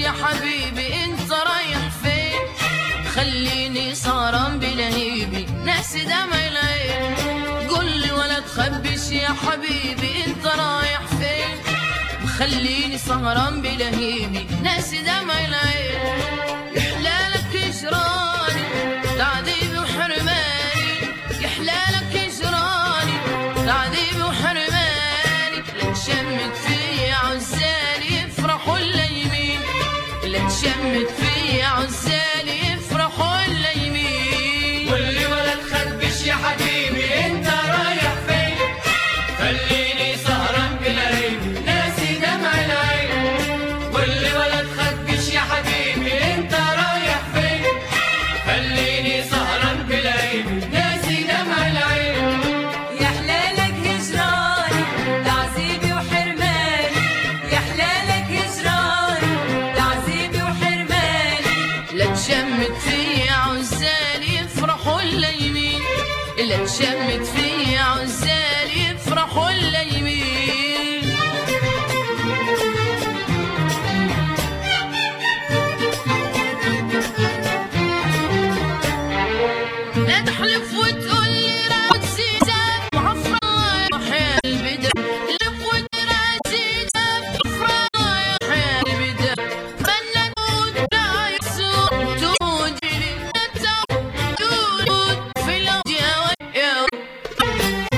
يا حبيبي انت رايح فين خليني سهران بلهيبي ناس دمع العين قول لي ولا تخبش يا حبيبي انت رايح فين خليني سهران بلهيبي ناس دمع العين يحلالك اجراني تعذيبي وحرماني يحلالك اجراني تعذيبي وحرماني لا تشمت فيا عزالي يفرحوا اليمين لا تشمت فيا عزالي يفرحوا اليمين واللي ولا تخبش يا حبيبي انت رايح فين خليني سهران بلهيبي ناسي دمع العين واللي ولا تخبش يا حبيبي انت رايح فين خليني سهران بلهيبي ناسي دمع العين يا حلالك هجراني تعذيبي وحرماني يا حلالك هجراني تعذيبي وحرماني لا تشمت فيا عزالي يفرحوا اليمين لا تشمت فيا عزالي يفرحوا اليمين لا تحلف وتقول لي راسي زاد وعفرايا وحيا البدر لف وتراسي زاد وعفرايا وحيا البدر خلنا تموت لا يسود توجري تموت في الأرض يا ولد يا ولد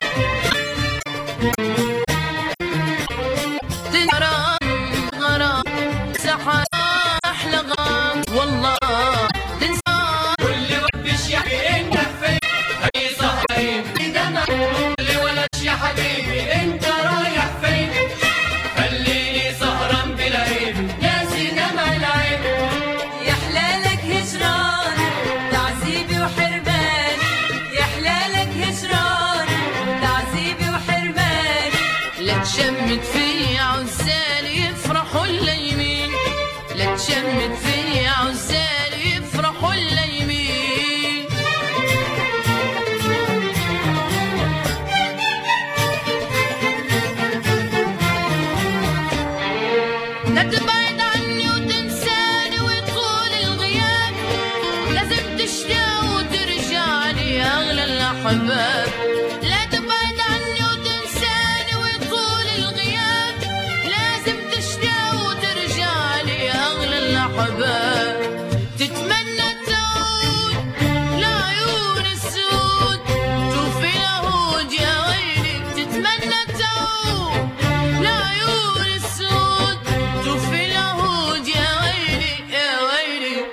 غرام غرام سحر احلى غام والله تنسى واللي وحبش يا حبيبي انت فين هي سهرين دمع واللي ولدش يا حبيبي انت رايح فين خليني سهران بلهيبي ناسي دمع العين يا حلالك هجراني تعذيبي وحرماني يا حلالك هجراني تعذيبي وحرماني لا تشمت فيا عزالي يفرحوا اليمين لا تشمت فيا عزالي يفرحوا اليمين لا تبعد عني وتنساني وطول الغياب لازم تشتاق وترجع لي يا اغلى الاحباب لا تبعد عني وتنساني وطول الغياب لازم تشتاق وترجع لي يا اغلى الاحباب تتمنى تعود لعيون السود شوف اليهود يا ويلي تتمنى تعود لعيون السود شوف اليهود يا ويلي يا ويلي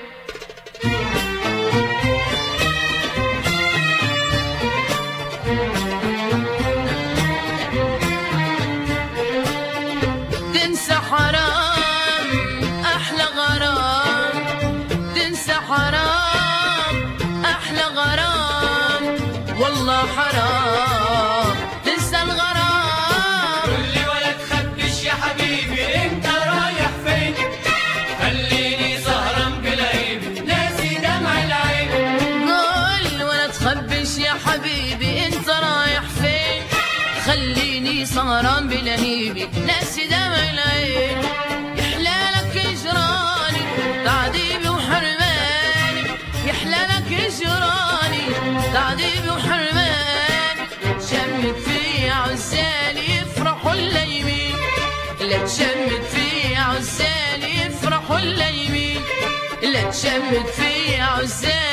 تنسى حرام احلى غرام تنسى حرام احلى غرام والله حرام تنسى الغرام واللي ولا تخبش يا حبيبي انت رايح فين خليني سهران بلهيبي ناسي دمع العين قول ولا تخبش يا حبيبي انت رايح فين خليني سهران بلهيبي ناسي دمع العين يحلالك اجراني تعذيبي وحرماني يحلالك اجراني تعذيبي وحرماني تشمت فيا عزالي يفرحوا اليمين لا تشمت فيا عزالي يفرحوا اليمين لا تشمت فيا عزالي